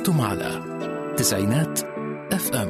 أنتم على تسعينات اف ام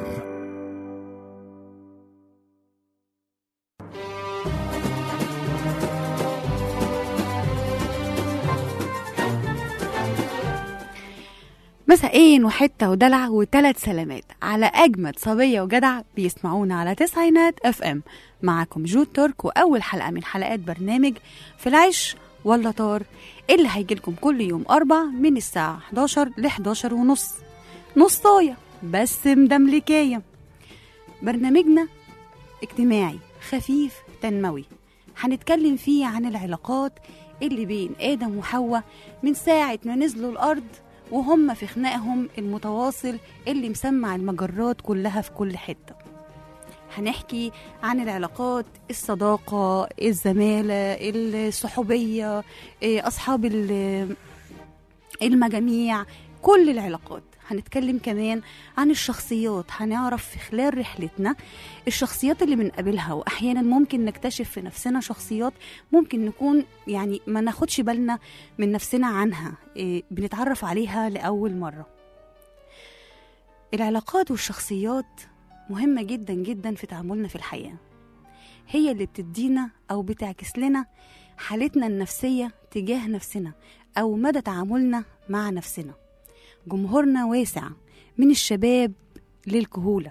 مساءين وحتة ودلع وثلاث سلامات على أجمد صبية وجدع بيسمعونا على تسعينات اف ام معاكم جود ترك وأول حلقة من حلقات برنامج في العيش ولا طار اللي هيجيلكم كل يوم أربع من الساعة 11 ل 11 ونص نصاية بس مدملكاية برنامجنا اجتماعي خفيف تنموي هنتكلم فيه عن العلاقات اللي بين آدم وحواء من ساعة ما نزلوا الأرض وهم في خناقهم المتواصل اللي مسمع المجرات كلها في كل حتة هنحكي عن العلاقات الصداقة الزمالة الصحوبية إيه، أصحاب ال- المجاميع كل العلاقات هنتكلم كمان عن الشخصيات هنعرف في خلال رحلتنا الشخصيات اللي بنقابلها واحيانا ممكن نكتشف في نفسنا شخصيات ممكن نكون يعني ما ناخدش بالنا من نفسنا عنها إيه، بنتعرف عليها لاول مره العلاقات والشخصيات مهمه جدا جدا في تعاملنا في الحياه هي اللي بتدينا او بتعكس لنا حالتنا النفسيه تجاه نفسنا او مدى تعاملنا مع نفسنا جمهورنا واسع من الشباب للكهوله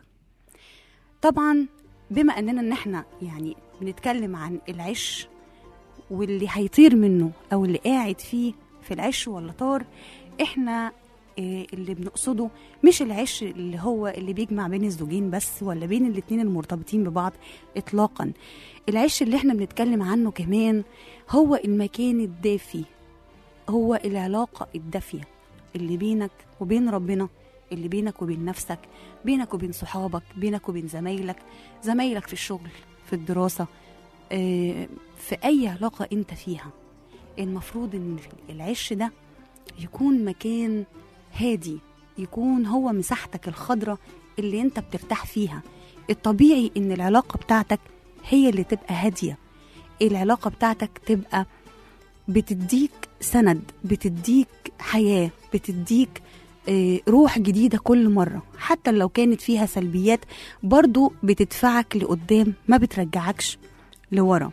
طبعا بما اننا ان احنا يعني بنتكلم عن العش واللي هيطير منه او اللي قاعد فيه في العش ولا طار احنا آه، اللي بنقصده مش العش اللي هو اللي بيجمع بين الزوجين بس ولا بين الاتنين المرتبطين ببعض اطلاقا العش اللي احنا بنتكلم عنه كمان هو المكان الدافي هو العلاقة الدافية اللي بينك وبين ربنا اللي بينك وبين نفسك بينك وبين صحابك بينك وبين زمايلك زمايلك في الشغل في الدراسة آه، في أي علاقة أنت فيها المفروض إن العش ده يكون مكان هادي يكون هو مساحتك الخضراء اللي أنت بترتاح فيها الطبيعي إن العلاقة بتاعتك هي اللي تبقى هادية العلاقة بتاعتك تبقى بتديك سند بتديك حياة بتديك آه، روح جديدة كل مرة حتى لو كانت فيها سلبيات برضو بتدفعك لقدام ما بترجعكش لورا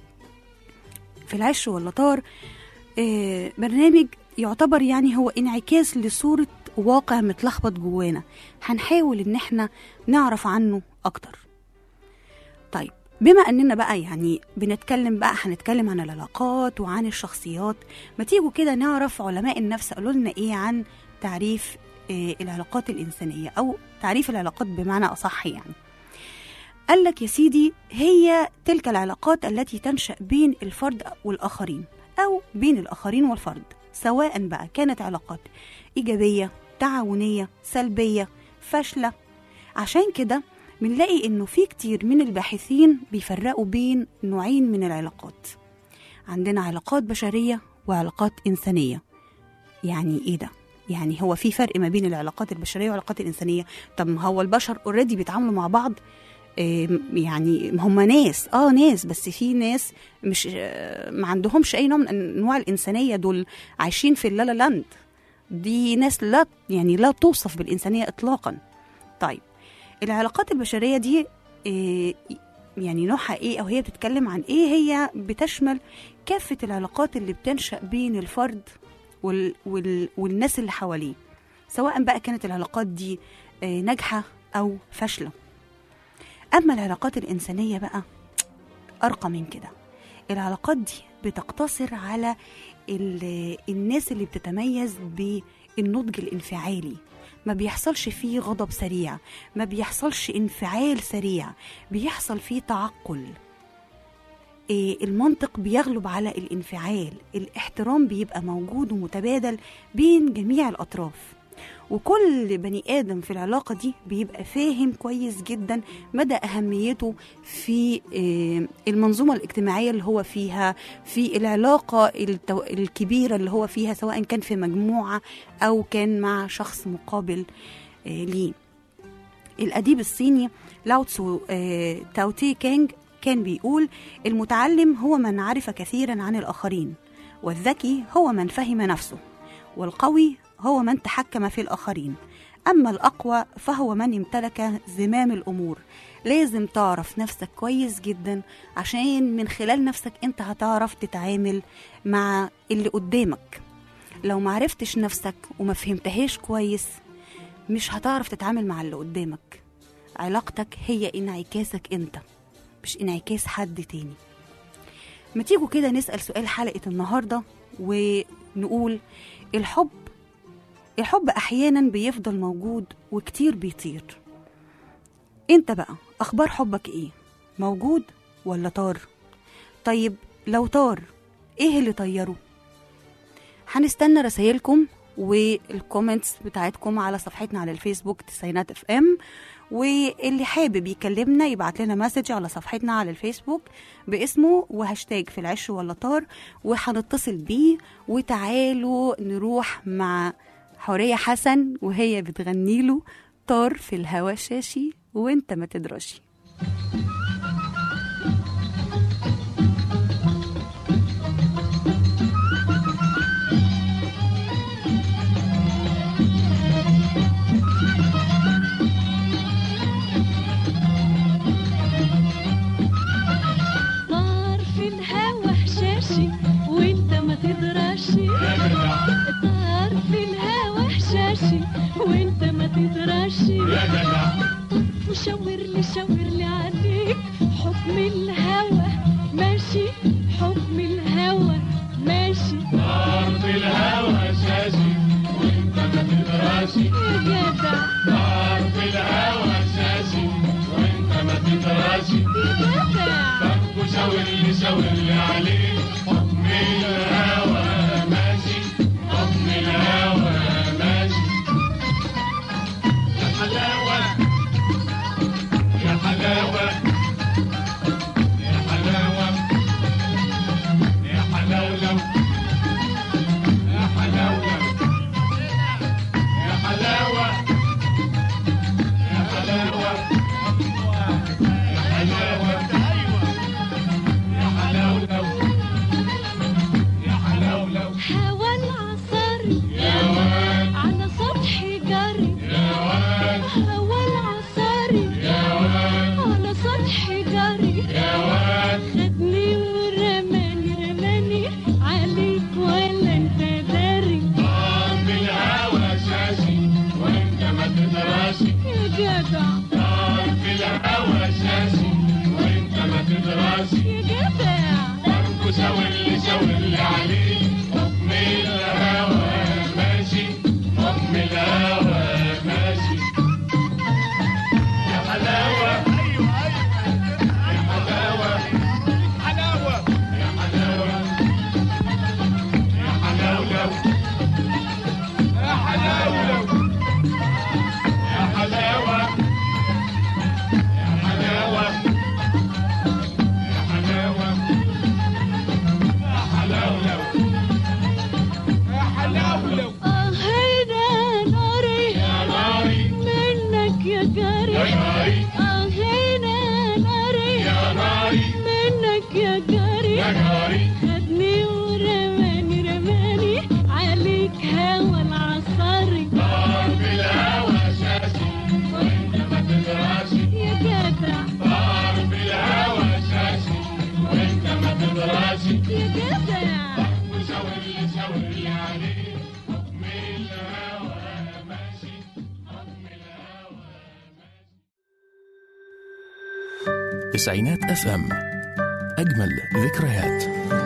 في العش ولا طار آه، برنامج يعتبر يعني هو انعكاس لصورة واقع متلخبط جوانا هنحاول ان احنا نعرف عنه اكتر طيب بما اننا بقى يعني بنتكلم بقى هنتكلم عن العلاقات وعن الشخصيات ما تيجوا كده نعرف علماء النفس قالوا لنا ايه عن تعريف آه، العلاقات الانسانيه او تعريف العلاقات بمعنى اصح يعني قال لك يا سيدي هي تلك العلاقات التي تنشا بين الفرد والاخرين او بين الاخرين والفرد سواء بقى كانت علاقات ايجابيه تعاونيه سلبيه فاشله عشان كده بنلاقي انه في كتير من الباحثين بيفرقوا بين نوعين من العلاقات عندنا علاقات بشريه وعلاقات انسانيه يعني ايه ده يعني هو في فرق ما بين العلاقات البشريه والعلاقات الانسانيه طب ما هو البشر اوريدي بيتعاملوا مع بعض آه، يعني هم ناس اه ناس بس في ناس مش آه، ما عندهمش اي نوع من انواع الانسانيه دول عايشين في اللالا لاند دي ناس لا يعني لا توصف بالانسانيه اطلاقا طيب العلاقات البشريه دي آه، يعني نوعها ايه او هي بتتكلم عن ايه هي بتشمل كافه العلاقات اللي بتنشا بين الفرد وال وال والناس اللي حواليه سواء بقى كانت العلاقات دي آه، ناجحه او فاشله اما العلاقات الانسانيه بقى ارقى من كده العلاقات دي بتقتصر على ال- الناس اللي بتتميز بالنضج الانفعالي ما بيحصلش فيه غضب سريع ما بيحصلش انفعال سريع بيحصل فيه تعقل إيه، المنطق بيغلب على الانفعال الاحترام بيبقى موجود ومتبادل بين جميع الأطراف وكل بني آدم في العلاقة دي بيبقى فاهم كويس جدا مدى أهميته في إيه، المنظومة الاجتماعية اللي هو فيها في العلاقة التو- الكبيرة اللي هو فيها سواء كان في مجموعة أو كان مع شخص مقابل إيه، ليه الأديب الصيني لاو تسو آه، تاوتي كانج كان بيقول المتعلم هو من عرف كثيرا عن الآخرين والذكي هو من فهم نفسه والقوي هو من تحكم في الآخرين أما الأقوى فهو من امتلك زمام الأمور لازم تعرف نفسك كويس جدا عشان من خلال نفسك انت هتعرف تتعامل مع اللي قدامك لو معرفتش نفسك وما فهمتهاش كويس مش هتعرف تتعامل مع اللي قدامك علاقتك هي انعكاسك انت مش انعكاس حد تاني ما تيجوا كده نسأل سؤال حلقة النهاردة ونقول الحب الحب أحيانا بيفضل موجود وكتير بيطير انت بقى أخبار حبك ايه موجود ولا طار طيب لو طار ايه اللي طيره هنستنى رسايلكم والكومنتس بتاعتكم على صفحتنا على الفيسبوك تسعينات اف ام واللي حابب يكلمنا يبعت لنا مسج على صفحتنا على الفيسبوك باسمه وهاشتاج في العش ولا طار وهنتصل بيه وتعالوا نروح مع حورية حسن وهي بتغني له طار في الهوا شاشي وانت ما تدرشي طار في الهوا حشاشي وانت ما تدراشي طار في الهوا حشاشي وانت ما تدراشي وشاور لي شاور لي عليك حكم الهوى ماشي حكم الهوى ماشي طار في الهوى شاشي وانت ما تدراشي يا جدع طار في الهوى شاشي وانت ما تدراشي يا جدع طب وشاور لي شاور لي عليه حكم الهوى ماشي حكم الهوى ماشي يا حلاوة يا حلاوة يا حلاوة يا حلاولو يا حلاولو يا حلاوة يا حلاوة يا حلاوة يا حلاولو يا حلاولو هوا العصاري يا واد على سطح جري يا واد هوا العصاري يا واد على سطح جري يا واد خدني ورماني رماني عليك ولا انت داري طار بالهوى شاشي وانت ما تدراشي يا جدع طار بالهوى شاشي وانت ما تدراشي يا جدع برضو شاور لي شاور لي عليه حكم الهوى ماشي حكم الهوى ماشي يا حلاوة يا حلاوة حلاوة يا حلاوة يا حلاولو يا حلاولو يا حلاوة يا حلاوة يا حلاوة يا حلاولو يا حلاولو اه هنا ناري يا ناري منك يا يا جاري ناري اه هنا ناري يا ناري منك يا جاري يا ناري خدني ورماني رماني عليك هوا العصاري طار بالهوى شاشي وانت ما تدراشي يا جدع طار بالهوى شاشي وانت ما تدراشي يا جدع وشاور لي شاور لي عليه حكم الهوى ماشي حكم الهوى تسعينات اف ام اجمل ذكريات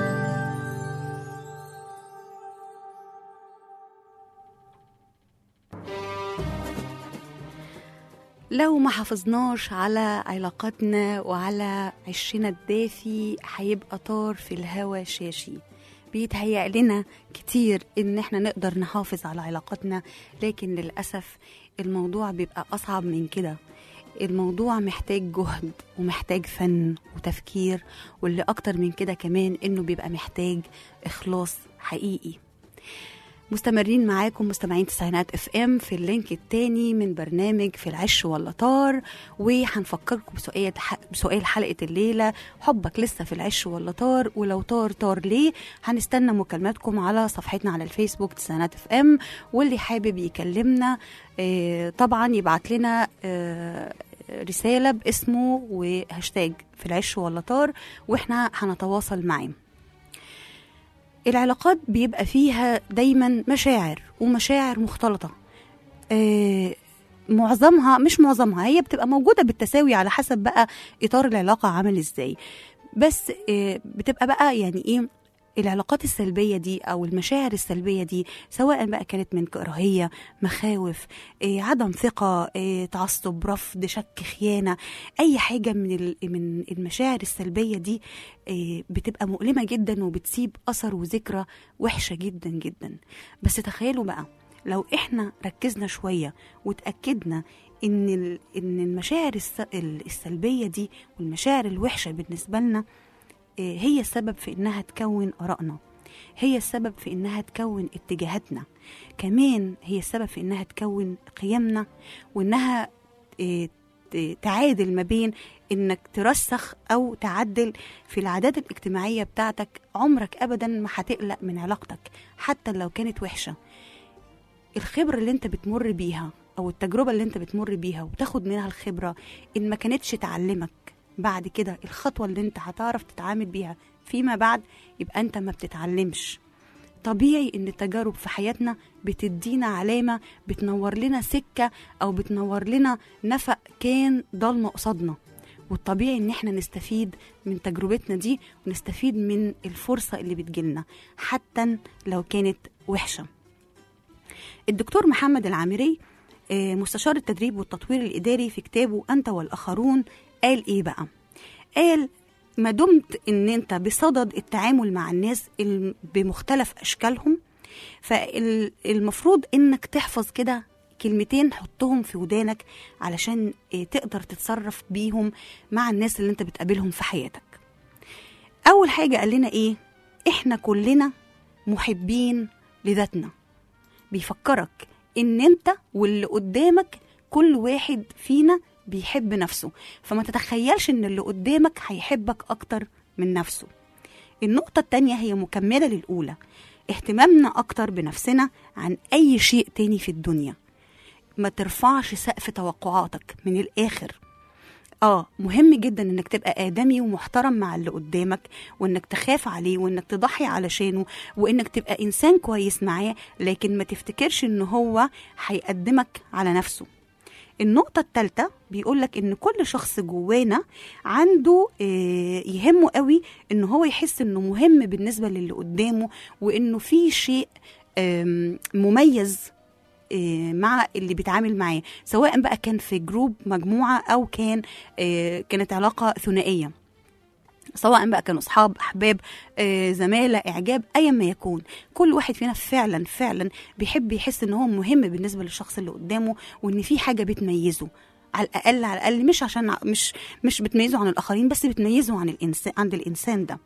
لو ما حافظناش على علاقاتنا وعلى عشنا الدافي هيبقى طار في الهوا شاشي بيتهيأ لنا كتير ان احنا نقدر نحافظ على علاقاتنا لكن للأسف الموضوع بيبقى أصعب من كده الموضوع محتاج جهد ومحتاج فن وتفكير واللي أكتر من كده كمان إنه بيبقى محتاج إخلاص حقيقي مستمرين معاكم مستمعين تسعينات اف ام في اللينك التاني من برنامج في العش ولا طار وهنفكركم بسؤال بسؤال حلقه الليله حبك لسه في العش ولا طار ولو طار طار ليه هنستنى مكالماتكم على صفحتنا على الفيسبوك تسعينات اف ام واللي حابب يكلمنا آه، طبعا يبعت لنا آه، رساله باسمه وهاشتاج في العش ولا طار واحنا هنتواصل معاه العلاقات بيبقى فيها دايما مشاعر ومشاعر مختلطة آه، معظمها مش معظمها هي بتبقى موجودة بالتساوي على حسب بقى إطار العلاقة عامل إزاي بس آه، بتبقى بقى يعني إيه العلاقات السلبية دي أو المشاعر السلبية دي سواء بقى كانت من كراهية مخاوف آه، عدم ثقة آه، تعصب رفض شك خيانة أي حاجة من ال- من المشاعر السلبية دي آه، بتبقى مؤلمة جدا وبتسيب أثر وذكرى وحشة جدا جدا بس تخيلوا بقى لو احنا ركزنا شوية وتأكدنا ان ال- ان المشاعر الس- ال- السلبية دي والمشاعر الوحشة بالنسبة لنا آه، هي السبب في انها تكون آرائنا هي السبب في انها تكون اتجاهاتنا كمان هي السبب في انها تكون قيمنا وانها آه، ت- تعادل ما بين انك ترسخ او تعدل في العادات الاجتماعيه بتاعتك عمرك ابدا ما هتقلق من علاقتك حتى لو كانت وحشه الخبره اللي انت بتمر بيها او التجربه اللي انت بتمر بيها وتاخد منها الخبره ان ما كانتش تعلمك بعد كده الخطوه اللي انت هتعرف تتعامل بيها فيما بعد يبقى انت ما بتتعلمش طبيعي ان التجارب في حياتنا بتدينا علامه بتنور لنا سكه او بتنور لنا نفق كان ضلمه قصادنا والطبيعي ان احنا نستفيد من تجربتنا دي ونستفيد من الفرصه اللي بتجيلنا حتى لو كانت وحشه الدكتور محمد العامري آه، مستشار التدريب والتطوير الإداري في كتابه أنت والآخرون قال إيه بقى؟ قال ما دمت إن أنت بصدد التعامل مع الناس الم- بمختلف أشكالهم فالمفروض إنك تحفظ كده كلمتين حطهم في ودانك علشان آه، تقدر تتصرف بيهم مع الناس اللي انت بتقابلهم في حياتك أول حاجة قال لنا إيه؟ إحنا كلنا محبين لذاتنا بيفكرك ان انت واللي قدامك كل واحد فينا بيحب نفسه فما تتخيلش ان اللي قدامك هيحبك اكتر من نفسه النقطة التانية هي مكملة للأولى اهتمامنا أكتر بنفسنا عن أي شيء تاني في الدنيا ما ترفعش سقف توقعاتك من الآخر اه مهم جدا انك تبقى ادمي ومحترم مع اللي قدامك وانك تخاف عليه وانك تضحي علشانه وانك تبقى انسان كويس معاه لكن ما تفتكرش ان هو هيقدمك على نفسه النقطة الثالثة بيقولك إن كل شخص جوانا عنده آه، يهمه قوي إن هو يحس إنه مهم بالنسبة للي قدامه وإنه في شيء آم، مميز آه، مع اللي بيتعامل معاه سواء بقى كان في جروب مجموعة أو كان آه، كانت علاقة ثنائية سواء بقى كانوا اصحاب احباب آه، زماله اعجاب ايا ما يكون كل واحد فينا فعلا فعلا بيحب يحس ان هو مهم بالنسبه للشخص اللي قدامه وان في حاجه بتميزه على الاقل على الاقل مش عشان ع- مش مش بتميزه عن الاخرين بس بتميزه عن الانسان عند الانسان ده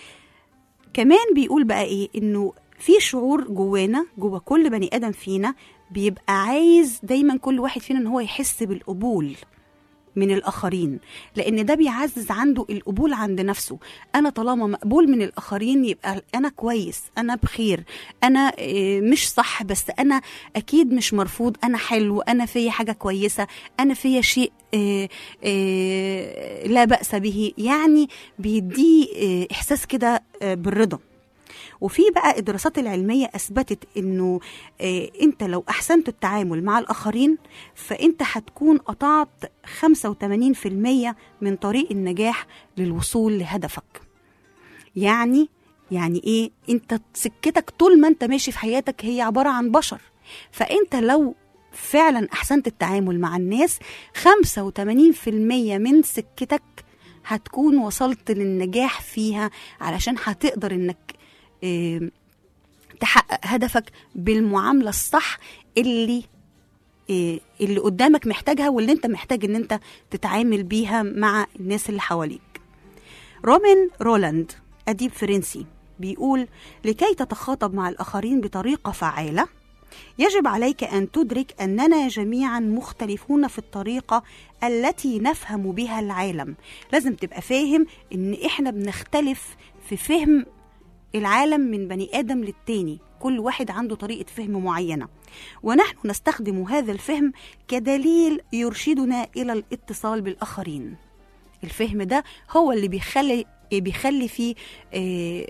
كمان بيقول بقى ايه انه في شعور جوانا جوا كل بني ادم فينا بيبقى عايز دايما كل واحد فينا ان هو يحس بالقبول من الاخرين لان ده بيعزز عنده القبول عند نفسه انا طالما مقبول من الاخرين يبقى انا كويس انا بخير انا آه، مش صح بس انا اكيد مش مرفوض انا حلو انا فيا حاجه كويسه انا فيا شيء آه، آه، لا باس به يعني بيديه آه، احساس كده آه، بالرضا وفي بقى الدراسات العلمية أثبتت إنه آه أنت لو أحسنت التعامل مع الآخرين فأنت هتكون قطعت 85% من طريق النجاح للوصول لهدفك يعني يعني إيه أنت سكتك طول ما أنت ماشي في حياتك هي عبارة عن بشر فأنت لو فعلا أحسنت التعامل مع الناس 85% من سكتك هتكون وصلت للنجاح فيها علشان هتقدر انك آه، تحقق هدفك بالمعاملة الصح اللي آه، اللي قدامك محتاجها واللي انت محتاج ان انت تتعامل بيها مع الناس اللي حواليك رومين رولاند أديب فرنسي بيقول لكي تتخاطب مع الآخرين بطريقة فعالة يجب عليك أن تدرك أننا جميعا مختلفون في الطريقة التي نفهم بها العالم لازم تبقى فاهم إن إحنا بنختلف في فهم العالم من بني آدم للتاني كل واحد عنده طريقة فهم معينة ونحن نستخدم هذا الفهم كدليل يرشدنا إلى الاتصال بالآخرين الفهم ده هو اللي بيخلي بيخلي فيه آه،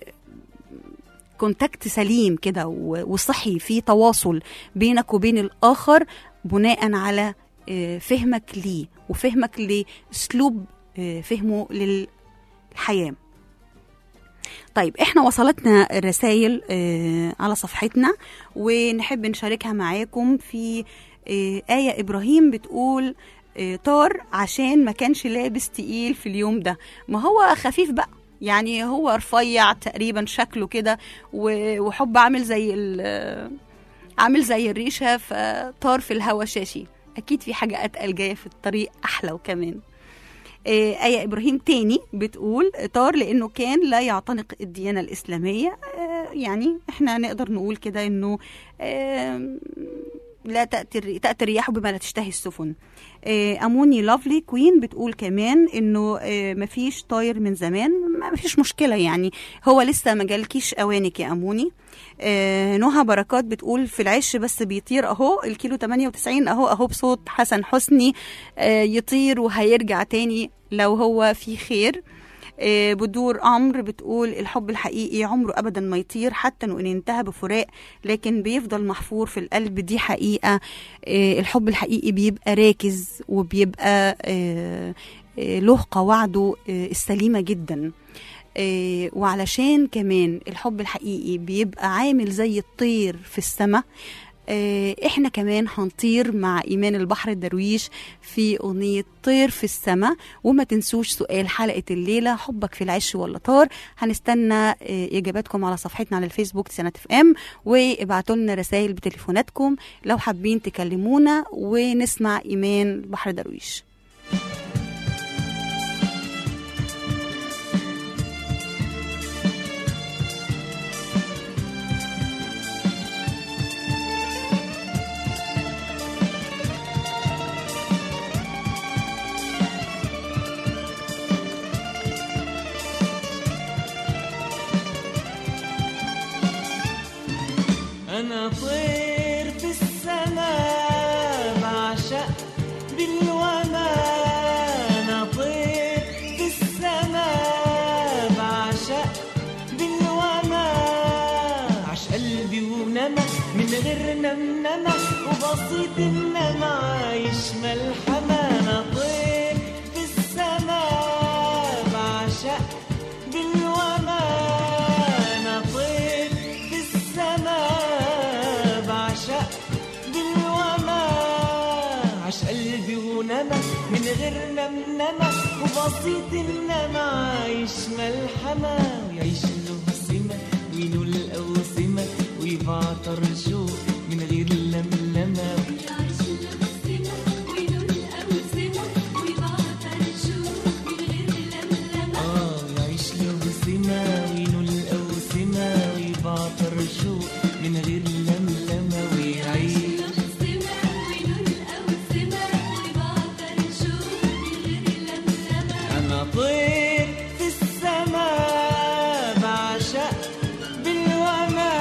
كونتاكت سليم كده و- وصحي في تواصل بينك وبين الآخر بناء على آه، فهمك ليه وفهمك لأسلوب آه، فهمه للحياة طيب احنا وصلتنا رسائل آه، على صفحتنا ونحب نشاركها معاكم في آه، آية إبراهيم بتقول آه، طار عشان ما كانش لابس تقيل في اليوم ده ما هو خفيف بقى يعني هو رفيع تقريبا شكله كده و- وحب عامل زي ال- عامل زي الريشة فطار في الهوا شاشي أكيد في حاجة أتقل جاية في الطريق أحلى وكمان آه، آية إبراهيم تاني بتقول طار لأنه كان لا يعتنق الديانة الإسلامية آه، يعني إحنا نقدر نقول كده إنه آم، لا تأتي الري- تأتي الرياح بما لا تشتهي السفن آه، أموني لافلي كوين بتقول كمان إنه آه، مفيش طاير من زمان ما مفيش مشكلة يعني هو لسه ما جالكيش أوانك يا أموني آه، نهى بركات بتقول في العش بس بيطير اهو الكيلو 98 اهو اهو بصوت حسن حسني آه، يطير وهيرجع تاني لو هو في خير آه، بدور عمرو بتقول الحب الحقيقي عمره ابدا ما يطير حتى وان انتهى بفراق لكن بيفضل محفور في القلب دي حقيقه آه، الحب الحقيقي بيبقى راكز وبيبقى آه، آه، له قواعده آه، السليمه جدا آه، وعلشان كمان الحب الحقيقي بيبقى عامل زي الطير في السماء آه، احنا كمان هنطير مع ايمان البحر الدرويش في اغنيه طير في السماء وما تنسوش سؤال حلقه الليله حبك في العش ولا طار هنستنى آه، اجاباتكم على صفحتنا على الفيسبوك سنة اف ام وابعتوا لنا رسائل بتليفوناتكم لو حابين تكلمونا ونسمع ايمان البحر درويش أنا طير في السماء بعشق بالوما أنا طير في السماء بعشق بالوما عش قلبي ونما من غير نمنمة وبسيط إنما عايش ملحمة أنا طير في السماء بعشق بالوما أنا طير في السماء بعشق بالوما عش قلبي ونما من غير نمنمة وبسيط إنما عايش ملحمة ويعيش له سمة وينول الأوسمة ويبعتر شوق من غير لملمة آه يعيش له سمة وينول الأوسمة ويبعتر شوق من غير لملمة ويعيش أنا طير في السماء بعشق بالوما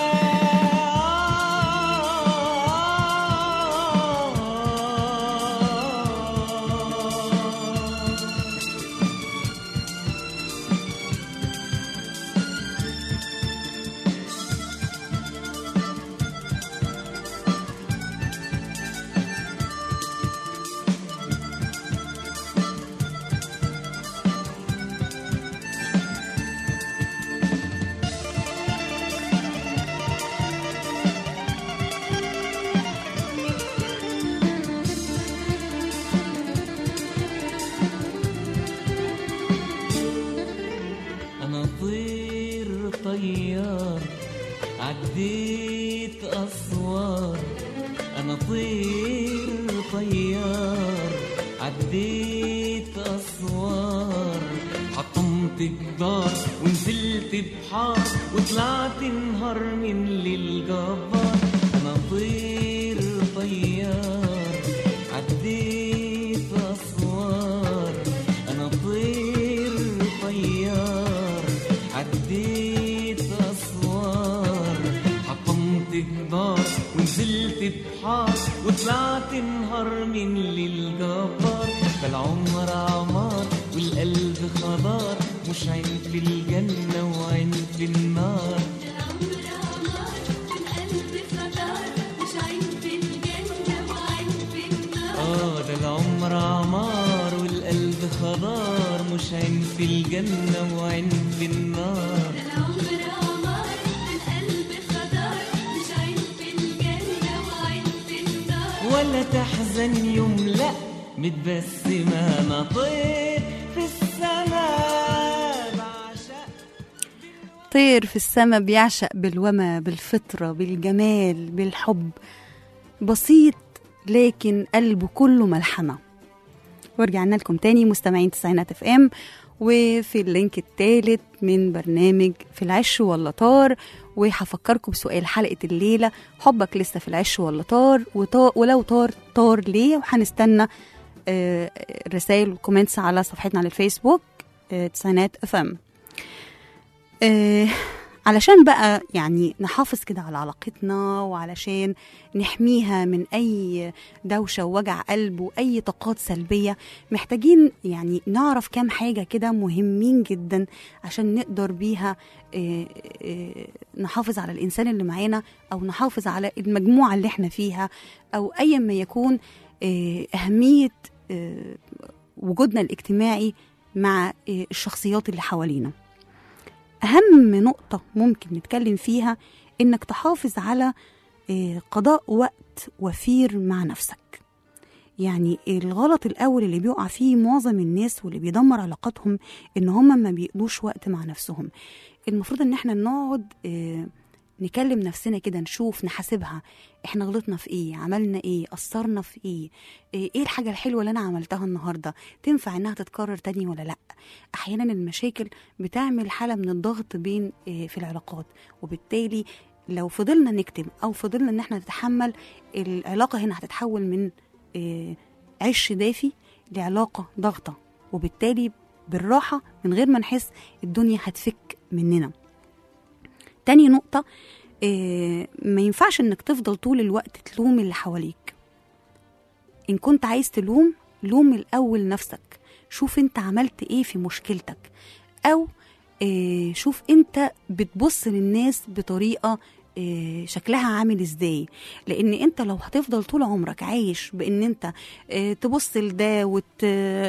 أنا طير طيار عديت أسوار أنا طير طيار عديت أسوار حطمت جدار ونزلت بحار وطلعت نهار من للجبار انا طير طيار عديت اسوار انا طير طيار عديت اسوار حطمت جدار ونزلت بحار وطلعت نهار من للجبار فالعمر عمار والقلب خضار مش عين في الجنة وعين في النار اه ده العمر عمار والقلب خضار مش عين في الجنة وعين في النار ولا تحزن يوم لا متبسمة أنا طير في السماء بعشق طير في السما بيعشق بالوما بالفطرة بالجمال بالحب بسيط لكن قلبه كله ملحمة ورجعنا لكم تاني مستمعين تسعينات اف ام وفي اللينك الثالث من برنامج في العش ولا طار وهفكركم بسؤال حلقة الليلة حبك لسه في العش ولا طار وطا ولو طار طار ليه وهنستنى آه، رسائل وكومنتس على صفحتنا على الفيسبوك آه، تسعينات اف ام آه، علشان بقى يعني نحافظ كده على علاقتنا وعلشان نحميها من أي دوشة ووجع قلب وأي طاقات سلبية محتاجين يعني نعرف كام حاجة كده مهمين جدا عشان نقدر بيها آه، آه، نحافظ على الإنسان اللي معانا أو نحافظ على المجموعة اللي احنا فيها أو أيا ما يكون آه، أهمية آه، وجودنا الاجتماعي مع آه، الشخصيات اللي حوالينا أهم نقطة ممكن نتكلم فيها إنك تحافظ على آه، قضاء وقت وفير مع نفسك يعني الغلط الأول اللي بيقع فيه معظم الناس واللي بيدمر علاقاتهم إن هم ما بيقضوش وقت مع نفسهم المفروض إن احنا نقعد آه، نكلم نفسنا كده نشوف نحاسبها احنا غلطنا في ايه عملنا ايه قصرنا في ايه ايه إيه الحاجة الحلوة اللي انا عملتها النهاردة تنفع انها تتكرر تاني ولا لا احيانا المشاكل بتعمل حالة من الضغط بين آه، في العلاقات وبالتالي لو فضلنا نكتم او فضلنا ان احنا نتحمل العلاقة هنا هتتحول من آه، عش دافي لعلاقة ضغطة وبالتالي بالراحة من غير ما نحس الدنيا هتفك مننا تاني نقطة آه، ما ينفعش انك تفضل طول الوقت تلوم اللي حواليك ان كنت عايز تلوم لوم الاول نفسك شوف انت عملت ايه في مشكلتك او آه، شوف انت بتبص للناس بطريقة آه، شكلها عامل ازاي لان انت لو هتفضل طول عمرك عايش بان انت آه، تبص لده وت...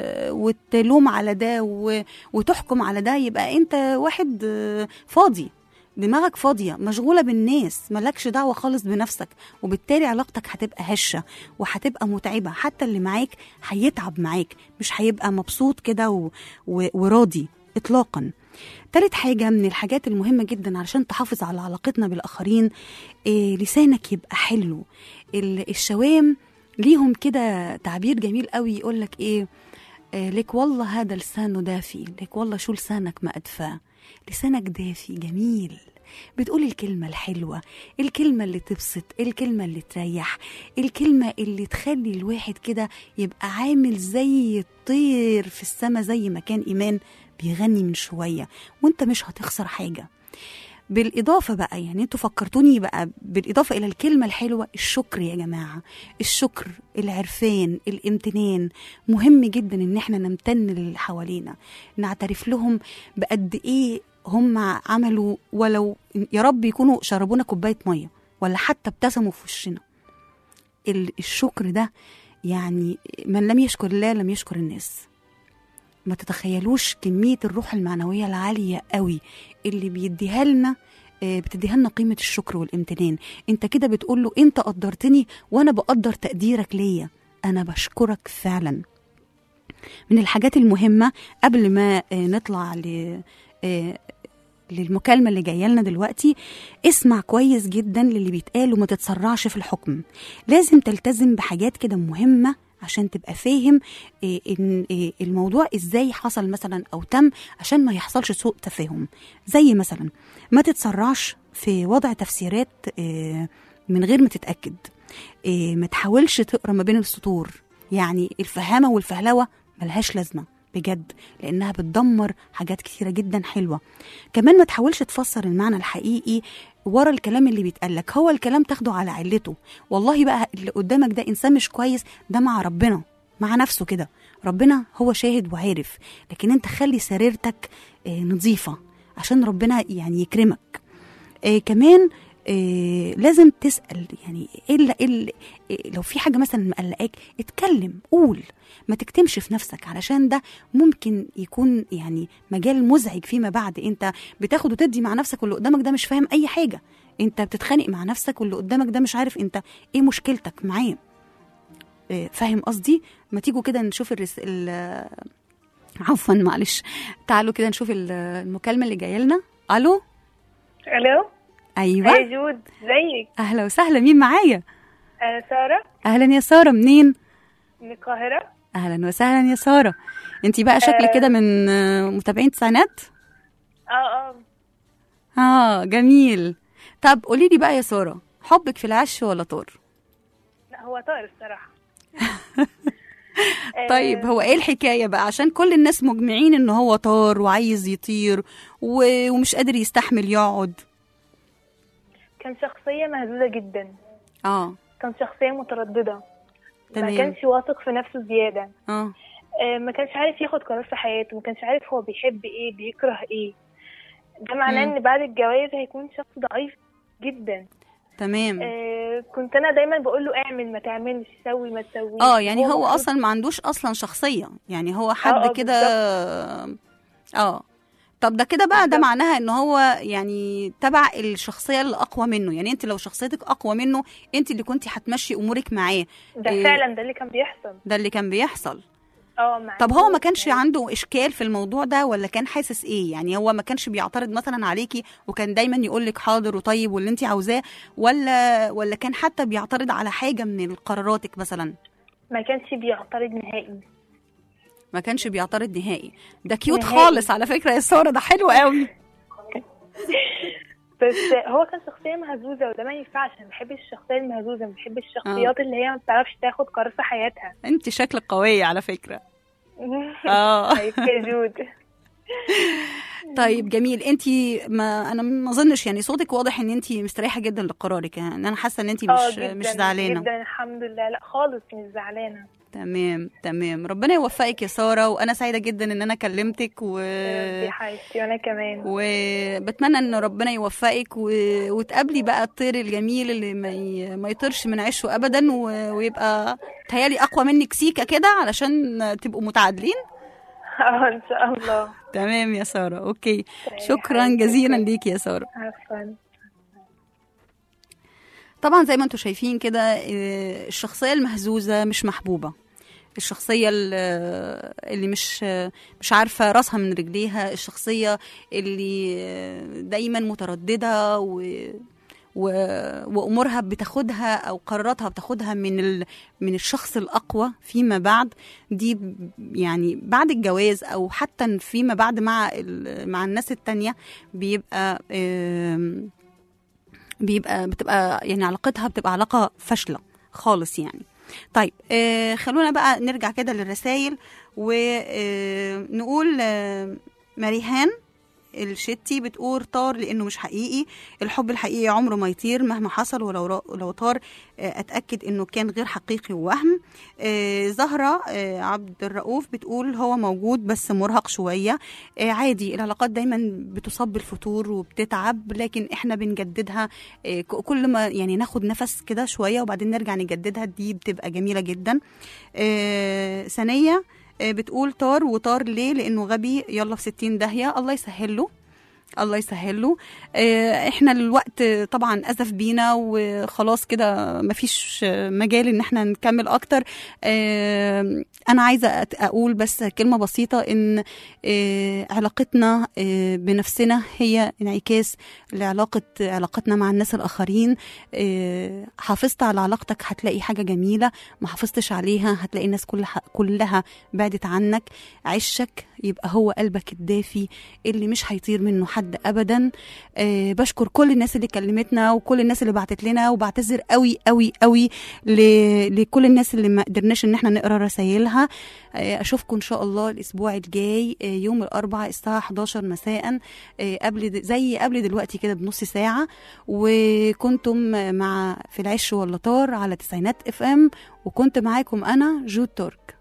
وتلوم على ده و... وتحكم على ده يبقى انت واحد آه، فاضي دماغك فاضية مشغولة بالناس ملكش دعوة خالص بنفسك وبالتالي علاقتك هتبقى هشة وهتبقى متعبة حتى اللي معاك هيتعب معاك مش هيبقى مبسوط كده و... و... وراضي إطلاقا تالت حاجة من الحاجات المهمة جدا علشان تحافظ على علاقتنا بالآخرين إيه لسانك يبقى حلو ال- الشوام ليهم كده تعبير جميل قوي يقولك ايه آه، لك والله هذا لسانه دافي لك والله شو لسانك ما أدفاه لسانك دافي جميل بتقول الكلمة الحلوة الكلمة اللي تبسط الكلمة اللي تريح الكلمة اللي تخلي الواحد كده يبقى عامل زي الطير في السما زي ما كان إيمان بيغني من شوية وانت مش هتخسر حاجة بالإضافة بقى يعني انتوا فكرتوني بقى بالإضافة إلى الكلمة الحلوة الشكر يا جماعة الشكر العرفان الامتنان مهم جدا إن احنا نمتن للي حوالينا نعترف لهم بقد إيه هم عملوا ولو يا رب يكونوا شربونا كوباية مية ولا حتى ابتسموا في وشنا ال- الشكر ده يعني من لم يشكر الله لم يشكر الناس ما تتخيلوش كمية الروح المعنوية العالية قوي اللي بيديها لنا آه، بتديها لنا قيمة الشكر والامتنان انت كده بتقول له انت قدرتني وانا بقدر تقديرك ليا انا بشكرك فعلا من الحاجات المهمة قبل ما آه، نطلع ل آه، للمكالمة اللي جاية لنا دلوقتي اسمع كويس جدا للي بيتقال وما تتسرعش في الحكم لازم تلتزم بحاجات كده مهمة عشان تبقى فاهم إيه ان إيه الموضوع ازاي حصل مثلا او تم عشان ما يحصلش سوء تفاهم زي مثلا ما تتسرعش في وضع تفسيرات إيه من غير ما تتاكد إيه ما تحاولش تقرا ما بين السطور يعني الفهامه والفهلوه ملهاش لازمه بجد لانها بتدمر حاجات كتيره جدا حلوه كمان ما تحاولش تفسر المعنى الحقيقي ورا الكلام اللي بيتقالك هو الكلام تاخده على علته والله بقى اللي قدامك ده انسان مش كويس ده مع ربنا مع نفسه كده ربنا هو شاهد وعارف لكن انت خلي سريرتك آه، نظيفه عشان ربنا يعني يكرمك آه كمان آه لازم تسال يعني ايه اللي- إيه اللي- إيه لو في حاجه مثلا مقلقاك اتكلم قول ما تكتمش في نفسك علشان ده ممكن يكون يعني مجال مزعج فيما بعد انت بتاخد وتدي مع نفسك واللي قدامك ده مش فاهم اي حاجه انت بتتخانق مع نفسك واللي قدامك ده مش عارف انت ايه مشكلتك معاه آه، فاهم قصدي ما تيجوا كده نشوف الرس... ال... عفوا معلش تعالوا كده نشوف ال- المكالمه اللي جايه لنا الو الو ايوه يا جود ازيك اهلا وسهلا مين معايا انا ساره اهلا يا ساره منين من القاهره اهلا وسهلا يا ساره انت بقى شكلك كده من آه، متابعين تسعينات اه اه اه جميل طب قولي لي بقى يا ساره حبك في العش ولا طار لا هو طائر الصراحه طيب هو ايه الحكايه بقى عشان كل الناس مجمعين ان هو طار وعايز يطير و- ومش قادر يستحمل يقعد كان شخصيه مهزوزه جدا اه كان شخصيه متردده تمام. ما كانش واثق في نفسه زياده اه آه، ما كانش عارف ياخد قرار في حياته ما كانش عارف هو بيحب ايه بيكره ايه ده معناه مم. ان بعد الجواز هيكون شخص ضعيف جدا تمام آه كنت انا دايما بقول له اعمل ما تعملش سوي ما تسويش اه يعني هو المفروض- اصلا ما عندوش اصلا شخصيه يعني هو آه، حد آه، كده اه طب ده كده بقى ده بالظبط. معناها ان هو يعني تبع الشخصيه اللي اقوى منه يعني انت لو شخصيتك اقوى منه انت اللي كنتي هتمشي امورك معاه ده إيه. فعلا ده اللي كان بيحصل ده اللي كان بيحصل اه مع طب إنه- هو ما كانش عنده اشكال في الموضوع ده ولا كان حاسس ايه يعني هو ما كانش بيعترض مثلا عليكي وكان دايما يقول لك حاضر وطيب واللي انت عاوزاه ولا ولا كان حتى بيعترض على حاجه من قراراتك مثلا ما كانش بيعترض نهائي ما كانش بيعترض نهائي ده كيوت نهائي. خالص على فكره يا ساره ده حلو قوي بس هو كان شخصية مهزوزة وده ما ينفعش انا ما بحبش الشخصية المهزوزة ما بحبش الشخصيات اللي هي ما بتعرفش تاخد قرار في حياتها انت شكلك قويه على فكره اه طيب يا جود طيب جميل انت ما انا ما اظنش يعني صوتك واضح ان انت مستريحه جدا لقرارك يعني انا حاسه ان انت اه مش جدا مش زعلانه جدا الحمد لله لا خالص مش زعلانة تمام تمام ربنا يوفقك يا ساره وانا سعيده جدا ان انا كلمتك و دي حياتي وانا كمان وبتمنى ان ربنا يوفقك و... وتقابلي بقى الطير الجميل اللي ما, ي... ما يطيرش من عشه ابدا و... ويبقى تهيالي اقوى منك سيكه كده علشان تبقوا متعادلين اه ان شاء الله تمام يا ساره اوكي طيب، شكرا حبيبتي. جزيلا ليكي يا ساره عفوا طبعا زي ما انتم شايفين كده آه، الشخصيه المهزوزه مش محبوبه الشخصيه ال- اللي مش مش عارفه راسها من رجليها الشخصيه اللي دايما متردده و و... وامورها بتاخدها او قراراتها بتاخدها من ال... من الشخص الاقوى فيما بعد دي ب- يعني بعد الجواز او حتى فيما بعد مع ال... مع الناس التانية بيبقى آم، بيبقى بتبقى يعني علاقتها بتبقى علاقة فاشلة خالص يعني طيب آه خلونا بقى نرجع كده للرسائل ونقول آه مريهان الشتي بتقول طار لانه مش حقيقي الحب الحقيقي عمره ما يطير مهما حصل ولو را- لو طار آه، اتاكد انه كان غير حقيقي ووهم آه، زهره آه، عبد الرؤوف بتقول هو موجود بس مرهق شويه آه، عادي العلاقات دايما بتصاب بالفتور وبتتعب لكن احنا بنجددها آه، ك- كل ما يعني ناخد نفس كده شويه وبعدين نرجع نجددها دي بتبقى جميله جدا آه، ثانيه آه، بتقول طار وطار ليه لانه غبي يلا في ستين داهيه الله يسهل له الله يسهل له آه، احنا الوقت طبعا اسف بينا وخلاص كده مفيش مجال ان احنا نكمل اكتر آه، انا عايزه أت- اقول بس كلمه بسيطه ان آه، علاقتنا آه، بنفسنا هي انعكاس لعلاقه علاقتنا مع الناس الاخرين آه، حافظت على علاقتك هتلاقي حاجه جميله ما حافظتش عليها هتلاقي الناس كلها كلها بعدت عنك عشك يبقى هو قلبك الدافي اللي مش هيطير منه حد ابدا آه بشكر كل الناس اللي كلمتنا وكل الناس اللي بعتت لنا وبعتذر قوي قوي قوي ل- لكل الناس اللي ما قدرناش ان احنا نقرا رسايلها آه اشوفكم ان شاء الله الاسبوع الجاي آه يوم الاربعاء الساعه 11 مساء آه قبل د- زي قبل دلوقتي كده بنص ساعه وكنتم مع في العش واللطار على تسعينات اف ام وكنت معاكم انا جود ترك